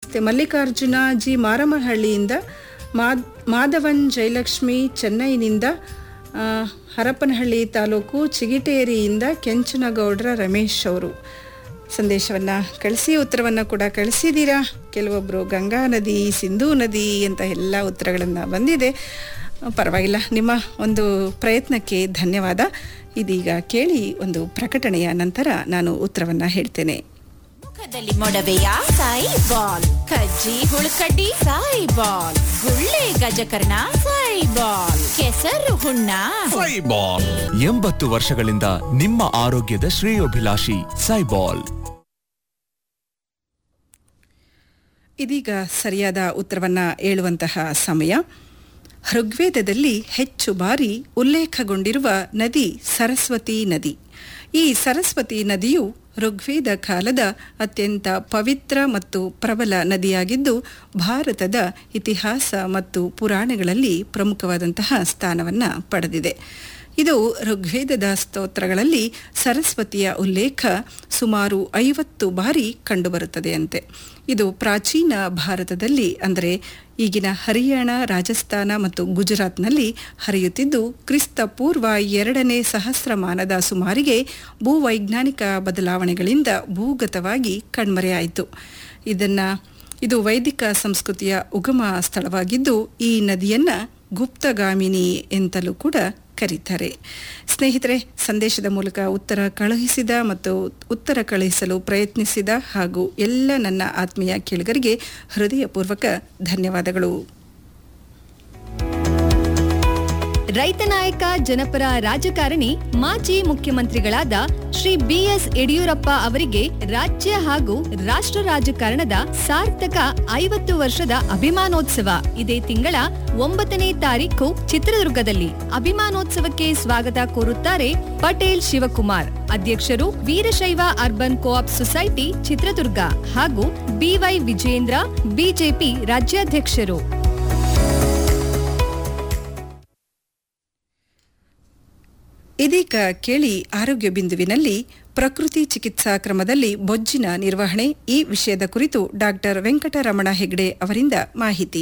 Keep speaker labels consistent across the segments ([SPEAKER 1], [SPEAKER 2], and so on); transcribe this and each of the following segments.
[SPEAKER 1] ಮತ್ತು ಮಲ್ಲಿಕಾರ್ಜುನ ಜಿ ಮಾರಮಹಳ್ಳಿಯಿಂದ ಮಾದ್ ಮಾಧವನ್ ಜಯಲಕ್ಷ್ಮಿ ಚೆನ್ನೈನಿಂದ ಆ, ಹರಪನಹಳ್ಳಿ ತಾಲೂಕು ಚಿಗಿಟೇರಿಯಿಂದ ಕೆಂಚನಗೌಡ್ರ ರಮೇಶ್ ಅವರು ಸಂದೇಶವನ್ನು ಕಳಿಸಿ ಉತ್ತರವನ್ನು ಕೂಡ ಕಳಿಸಿದ್ದೀರಾ ಕೆಲವೊಬ್ಬರು ಗಂಗಾ ನದಿ ಸಿಂಧೂ ನದಿ ಅಂತ ಎಲ್ಲ ಉತ್ತರಗಳನ್ನು ಬಂದಿದೆ ಪರವಾಗಿಲ್ಲ ನಿಮ್ಮ ಒಂದು ಪ್ರಯತ್ನಕ್ಕೆ ಧನ್ಯವಾದ ಇದೀಗ ಕೇಳಿ ಒಂದು ಪ್ರಕಟಣೆಯ ನಂತರ ನಾನು ಉತ್ತರವನ್ನು ಹೇಳ್ತೇನೆ
[SPEAKER 2] ಮುಖದಲ್ಲಿ ಮೊಡವೆಯ ಸಾಯಿ ಬಾಲ್ ಕಜ್ಜಿ ಹುಳುಕಡ್ಡಿ ಸಾಯಿ ಬಾಲ್ ಗುಳ್ಳೆ ಗಜಕರ್ಣ ಸಾಯಿ ಬಾಲ್ ಕೆಸರು ಹುಣ್ಣ
[SPEAKER 3] ಸೈಬಾಲ್ ಎಂಬತ್ತು ವರ್ಷಗಳಿಂದ ನಿಮ್ಮ ಆರೋಗ್ಯದ ಶ್ರೇಯೋಭಿಲಾಷಿ ಸೈಬಾಲ್
[SPEAKER 1] ಇದೀಗ ಸರಿಯಾದ ಉತ್ತರವನ್ನು ಹೇಳುವಂತಹ ಸಮಯ ಋಗ್ವೇದದಲ್ಲಿ ಹೆಚ್ಚು ಬಾರಿ ಉಲ್ಲೇಖಗೊಂಡಿರುವ ನದಿ ಸರಸ್ವತಿ ನದಿ ಈ ಸರಸ್ವತಿ ನದಿಯು ಋಗ್ವೇದ ಕಾಲದ ಅತ್ಯಂತ ಪವಿತ್ರ ಮತ್ತು ಪ್ರಬಲ ನದಿಯಾಗಿದ್ದು ಭಾರತದ ಇತಿಹಾಸ ಮತ್ತು ಪುರಾಣಗಳಲ್ಲಿ ಪ್ರಮುಖವಾದಂತಹ ಸ್ಥಾನವನ್ನು ಪಡೆದಿದೆ ಇದು ಋಗ್ವೇದದ ಸ್ತೋತ್ರಗಳಲ್ಲಿ ಸರಸ್ವತಿಯ ಉಲ್ಲೇಖ ಸುಮಾರು ಐವತ್ತು ಬಾರಿ ಕಂಡುಬರುತ್ತದೆಯಂತೆ ಇದು ಪ್ರಾಚೀನ ಭಾರತದಲ್ಲಿ ಅಂದರೆ ಈಗಿನ ಹರಿಯಾಣ ರಾಜಸ್ಥಾನ ಮತ್ತು ಗುಜರಾತ್ನಲ್ಲಿ ಹರಿಯುತ್ತಿದ್ದು ಕ್ರಿಸ್ತ ಪೂರ್ವ ಎರಡನೇ ಸಹಸ್ರಮಾನದ ಸುಮಾರಿಗೆ ಭೂವೈಜ್ಞಾನಿಕ ಬದಲಾವಣೆಗಳಿಂದ ಭೂಗತವಾಗಿ ಕಣ್ಮರೆಯಾಯಿತು ಇದನ್ನು ಇದು ವೈದಿಕ ಸಂಸ್ಕೃತಿಯ ಉಗಮ ಸ್ಥಳವಾಗಿದ್ದು ಈ ನದಿಯನ್ನು ಗುಪ್ತಗಾಮಿನಿ ಎಂತಲೂ ಕೂಡ ಕರೀತಾರೆ ಸ್ನೇಹಿತರೆ ಸಂದೇಶದ ಮೂಲಕ ಉತ್ತರ ಕಳುಹಿಸಿದ ಮತ್ತು ಉತ್ತರ ಕಳುಹಿಸಲು ಪ್ರಯತ್ನಿಸಿದ ಹಾಗೂ ಎಲ್ಲ ನನ್ನ ಆತ್ಮೀಯ ಕೇಳುಗರಿಗೆ ಹೃದಯಪೂರ್ವಕ ಧನ್ಯವಾದಗಳು
[SPEAKER 4] ರೈತ ನಾಯಕ ಜನಪರ ರಾಜಕಾರಣಿ ಮಾಜಿ ಮುಖ್ಯಮಂತ್ರಿಗಳಾದ ಶ್ರೀ ಬಿಎಸ್ ಯಡಿಯೂರಪ್ಪ ಅವರಿಗೆ ರಾಜ್ಯ ಹಾಗೂ ರಾಷ್ಟ್ರ ರಾಜಕಾರಣದ ಸಾರ್ಥಕ ಐವತ್ತು ವರ್ಷದ ಅಭಿಮಾನೋತ್ಸವ ಇದೇ ತಿಂಗಳ ಒಂಬತ್ತನೇ ತಾರೀಕು ಚಿತ್ರದುರ್ಗದಲ್ಲಿ ಅಭಿಮಾನೋತ್ಸವಕ್ಕೆ ಸ್ವಾಗತ ಕೋರುತ್ತಾರೆ ಪಟೇಲ್ ಶಿವಕುಮಾರ್ ಅಧ್ಯಕ್ಷರು Veerashaiva urban coop society Chitradurga ಹಾಗೂ ಬಿವೈ ವಿಜೇಂದ್ರ ಬಿಜೆಪಿ ರಾಜ್ಯಾಧ್ಯಕ್ಷರು
[SPEAKER 1] ಇದೀಗ ಕೇಳಿ ಆರೋಗ್ಯ ಬಿಂದುವಿನಲ್ಲಿ ಪ್ರಕೃತಿ ಚಿಕಿತ್ಸಾ ಕ್ರಮದಲ್ಲಿ ಬೊಜ್ಜಿನ ನಿರ್ವಹಣೆ ಈ ವಿಷಯದ ಕುರಿತು ಡಾಕ್ಟರ್ ವೆಂಕಟರಮಣ ಹೆಗ್ಡೆ ಅವರಿಂದ ಮಾಹಿತಿ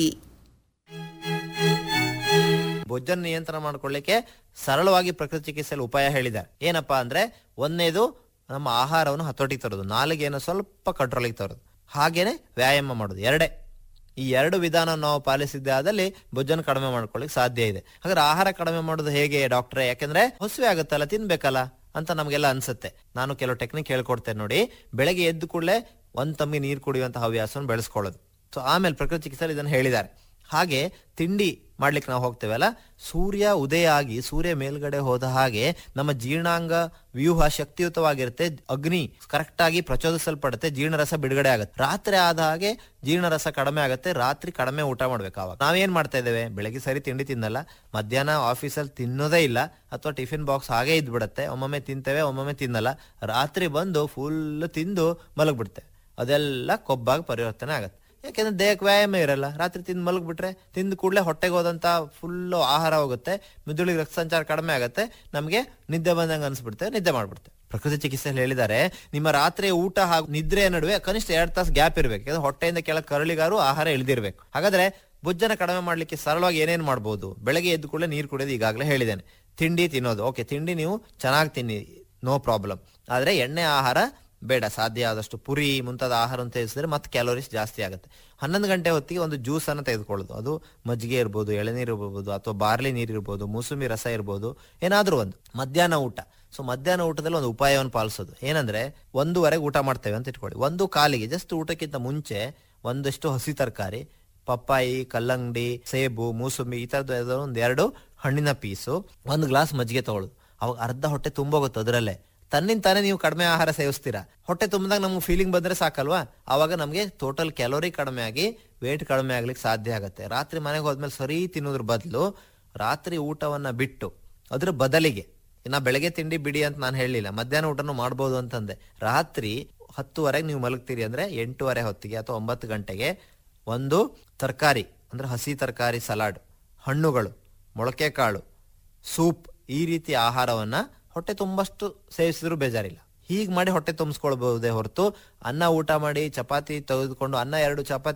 [SPEAKER 5] ಬೊಜ್ಜನ್ನು ನಿಯಂತ್ರಣ ಮಾಡ್ಕೊಳ್ಳಿಕ್ಕೆ ಸರಳವಾಗಿ ಪ್ರಕೃತಿ ಚಿಕಿತ್ಸೆಯಲ್ಲಿ ಉಪಾಯ ಹೇಳಿದ್ದಾರೆ ಏನಪ್ಪಾ ಅಂದ್ರೆ ಒಂದನೇದು ನಮ್ಮ ಆಹಾರವನ್ನು ಹತೋಟಿಗೆ ತರೋದು ನಾಲಿಗೆಯನ್ನು ಸ್ವಲ್ಪ ಕಂಟ್ರೋಲಿಗೆ ತರೋದು ಹಾಗೇನೆ ವ್ಯಾಯಾಮ ಮಾಡೋದು ಎರಡೇ ಈ ಎರಡು ವಿಧಾನ ನಾವು ಪಾಲಿಸಿದ್ದೆ ಆದಲ್ಲಿ ಬೊಜ್ಜನ್ನು ಕಡಿಮೆ ಮಾಡ್ಕೊಳ್ಳಿಕ್ಕೆ ಸಾಧ್ಯ ಇದೆ ಹಾಗಾದ್ರೆ ಆಹಾರ ಕಡಿಮೆ ಮಾಡೋದು ಹೇಗೆ ಡಾಕ್ಟ್ರೆ ಯಾಕಂದ್ರೆ ಹಸುವೆ ಆಗುತ್ತಲ್ಲ ತಿನ್ಬೇಕಲ್ಲ ಅಂತ ನಮಗೆಲ್ಲ ಅನ್ಸುತ್ತೆ ನಾನು ಕೆಲವು ಟೆಕ್ನಿಕ್ ಹೇಳ್ಕೊಡ್ತೇನೆ ನೋಡಿ ಬೆಳಗ್ಗೆ ಎದ್ದು ಕೂಡಲೇ ಒಂದ್ ತಮ್ಗೆ ನೀರು ಕುಡಿಯುವಂತಹ ಹವ್ಯಾಸವನ್ನು ಬೆಳೆಸ್ಕೊಳ್ಳೋದು ಸೊ ಆಮೇಲೆ ಪ್ರಕೃತಿ ಚಿಕಿತ್ಸೆಯಲ್ಲಿ ಇದನ್ನು ಹೇಳಿದ್ದಾರೆ ಹಾಗೆ ತಿಂಡಿ ಮಾಡ್ಲಿಕ್ಕೆ ನಾವು ಹೋಗ್ತೇವಲ್ಲ ಸೂರ್ಯ ಉದಯ ಆಗಿ ಸೂರ್ಯ ಮೇಲ್ಗಡೆ ಹೋದ ಹಾಗೆ ನಮ್ಮ ಜೀರ್ಣಾಂಗ ವ್ಯೂಹ ಶಕ್ತಿಯುತವಾಗಿರುತ್ತೆ ಅಗ್ನಿ ಕರೆಕ್ಟ್ ಆಗಿ ಪ್ರಚೋದಿಸಲ್ಪಡುತ್ತೆ ಜೀರ್ಣರಸ ಬಿಡುಗಡೆ ಆಗುತ್ತೆ ರಾತ್ರಿ ಆದ ಹಾಗೆ ಜೀರ್ಣರಸ ಕಡಿಮೆ ಆಗುತ್ತೆ ರಾತ್ರಿ ಕಡಿಮೆ ಊಟ ಮಾಡ್ಬೇಕು ಅವಾಗ ನಾವೇನ್ ಮಾಡ್ತಾ ಇದ್ದೇವೆ ಬೆಳಗ್ಗೆ ಸರಿ ತಿಂಡಿ ತಿನ್ನಲ್ಲ ಮಧ್ಯಾಹ್ನ ಆಫೀಸಲ್ಲಿ ತಿನ್ನೋದೇ ಇಲ್ಲ ಅಥವಾ ಟಿಫಿನ್ ಬಾಕ್ಸ್ ಹಾಗೆ ಇದ್ಬಿಡತ್ತೆ ಒಮ್ಮೊಮ್ಮೆ ತಿಂತೇವೆ ಒಮ್ಮೊಮ್ಮೆ ತಿನ್ನಲ್ಲ ರಾತ್ರಿ ಬಂದು ಫುಲ್ ತಿಂದು ಮಲಗ್ಬಿಡ್ತೆ ಅದೆಲ್ಲ ಕೊಬ್ಬಾಗಿ ಪರಿವರ್ತನೆ ಆಗತ್ತೆ ಯಾಕೆಂದ್ರೆ ದೇಹಕ್ಕೆ ವ್ಯಾಯಾಮ ಇರಲ್ಲ ರಾತ್ರಿ ತಿಂದು ಮಲಗ್ಬಿಟ್ರೆ ತಿಂದ ಕೂಡಲೇ ಹೊಟ್ಟೆಗೆ ಹೋದಂತ ಫುಲ್ ಆಹಾರ ಹೋಗುತ್ತೆ ಮಿದುಳಿಗೆ ರಕ್ತ ಸಂಚಾರ ಕಡಿಮೆ ಆಗುತ್ತೆ ನಮಗೆ ನಿದ್ದೆ ಬಂದಂಗೆ ಅನ್ಸ್ಬಿಡುತ್ತೆ ನಿದ್ದೆ ಮಾಡ್ಬಿಡುತ್ತೆ ಪ್ರಕೃತಿ ಚಿಕಿತ್ಸೆಯಲ್ಲಿ ಹೇಳಿದ್ದಾರೆ ನಿಮ್ಮ ರಾತ್ರಿ ಊಟ ಹಾಗೂ ನಿದ್ರೆಯ ನಡುವೆ ಕನಿಷ್ಠ ಎರಡ್ ತಾಸು ಗ್ಯಾಪ್ ಇರಬೇಕು ಯಾಕಂದ್ರೆ ಹೊಟ್ಟೆಯಿಂದ ಕೆಳಗೆ ಕರಳಿಗಾರು ಆಹಾರ ಇಳಿದಿರ್ಬೇಕು ಹಾಗಾದ್ರೆ ಬೊಜ್ಜನ ಕಡಿಮೆ ಮಾಡ್ಲಿಕ್ಕೆ ಸರಳವಾಗಿ ಏನೇನ್ ಮಾಡ್ಬೋದು ಬೆಳಗ್ಗೆ ಎದ್ದು ಕೂಡಲೇ ನೀರು ಕುಡಿಯೋದು ಈಗಾಗಲೇ ಹೇಳಿದ್ದೇನೆ ತಿಂಡಿ ತಿನ್ನೋದು ಓಕೆ ತಿಂಡಿ ನೀವು ಚೆನ್ನಾಗಿ ತಿನ್ನಿ ನೋ ಪ್ರಾಬ್ಲಮ್ ಆದ್ರೆ ಎಣ್ಣೆ ಆಹಾರ ಬೇಡ ಸಾಧ್ಯ ಆದಷ್ಟು ಪುರಿ ಮುಂತಾದ ಆಹಾರವನ್ನು ಸೇವಿಸಿದ್ರೆ ಮತ್ತೆ ಕ್ಯಾಲೋರೀಸ್ ಜಾಸ್ತಿ ಆಗುತ್ತೆ ಹನ್ನೊಂದು ಗಂಟೆ ಹೊತ್ತಿಗೆ ಒಂದು ಜ್ಯೂಸ್ ಅನ್ನು ತೆಗೆದುಕೊಳ್ಳೋದು ಅದು ಮಜ್ಜಿಗೆ ಇರ್ಬೋದು ಎಳೆನೀರು ಇರ್ಬೋದು ಅಥವಾ ಬಾರ್ಲಿ ನೀರು ಇರ್ಬೋದು ಮೂಸಂಬಿ ರಸ ಇರ್ಬೋದು ಏನಾದ್ರೂ ಒಂದು ಮಧ್ಯಾಹ್ನ ಊಟ ಸೊ ಮಧ್ಯಾಹ್ನ ಊಟದಲ್ಲಿ ಒಂದು ಉಪಾಯವನ್ನು ಪಾಲಿಸೋದು ಏನಂದ್ರೆ ಒಂದೂವರೆಗೆ ಊಟ ಮಾಡ್ತೇವೆ ಅಂತ ಇಟ್ಕೊಳ್ಳಿ ಒಂದು ಕಾಲಿಗೆ ಜಸ್ಟ್ ಊಟಕ್ಕಿಂತ ಮುಂಚೆ ಒಂದಷ್ಟು ಹಸಿ ತರಕಾರಿ ಪಪ್ಪಾಯಿ ಕಲ್ಲಂಗಡಿ ಸೇಬು ಮೂಸಂಬಿ ಈ ತರದ್ದು ಒಂದ್ ಎರಡು ಹಣ್ಣಿನ ಪೀಸು ಒಂದು ಗ್ಲಾಸ್ ಮಜ್ಜಿಗೆ ತಗೊಳ್ಳೋದು ಅವಾಗ ಅರ್ಧ ಹೊಟ್ಟೆ ತುಂಬೋಗುತ್ತೆ ಅದರಲ್ಲೇ ತನ್ನಿಂದ ತಾನೇ ನೀವು ಕಡಿಮೆ ಆಹಾರ ಸೇವಿಸ್ತೀರಾ ಹೊಟ್ಟೆ ತುಂಬಿದಾಗ ನಮ್ಗೆ ಫೀಲಿಂಗ್ ಬಂದ್ರೆ ಸಾಕಲ್ವಾ ಅವಾಗ ನಮಗೆ ಟೋಟಲ್ ಕ್ಯಾಲೋರಿ ಕಡಿಮೆ ಆಗಿ ವೇಟ್ ಕಡಿಮೆ ಆಗ್ಲಿಕ್ಕೆ ಸಾಧ್ಯ ಆಗುತ್ತೆ ರಾತ್ರಿ ಮನೆಗೆ ಹೋದ್ಮೇಲೆ ಸರಿ ತಿನ್ನೋದ್ರ ಬದಲು ರಾತ್ರಿ ಊಟವನ್ನ ಬಿಟ್ಟು ಅದ್ರ ಬದಲಿಗೆ ನಾ ಬೆಳಗ್ಗೆ ತಿಂಡಿ ಬಿಡಿ ಅಂತ ನಾನು ಹೇಳಲಿಲ್ಲ ಮಧ್ಯಾಹ್ನ ಊಟನು ಮಾಡ್ಬೋದು ಅಂತಂದೆ ರಾತ್ರಿ ಹತ್ತುವರೆಗೆ ನೀವು ಮಲಗ್ತೀರಿ ಅಂದ್ರೆ ಎಂಟೂವರೆ ಹೊತ್ತಿಗೆ ಅಥವಾ ಒಂಬತ್ತು ಗಂಟೆಗೆ ಒಂದು ತರಕಾರಿ ಅಂದ್ರೆ ಹಸಿ ತರಕಾರಿ ಸಲಾಡ್ ಹಣ್ಣುಗಳು ಮೊಳಕೆ ಕಾಳು ಸೂಪ್ ಈ ರೀತಿ ಆಹಾರವನ್ನ ಹೊಟ್ಟೆ ತುಂಬಷ್ಟು ಸೇವಿಸಿದ್ರು ಬೇಜಾರಿಲ್ಲ ಹೀಗೆ ಮಾಡಿ ಹೊಟ್ಟೆ ತುಂಬಿಸ್ಕೊಳ್ಬಹುದೇ ಹೊರತು ಅನ್ನ ಊಟ ಮಾಡಿ ಚಪಾತಿ ತೆಗೆದುಕೊಂಡು ಅನ್ನ ಎರಡು ಚಪಾತಿ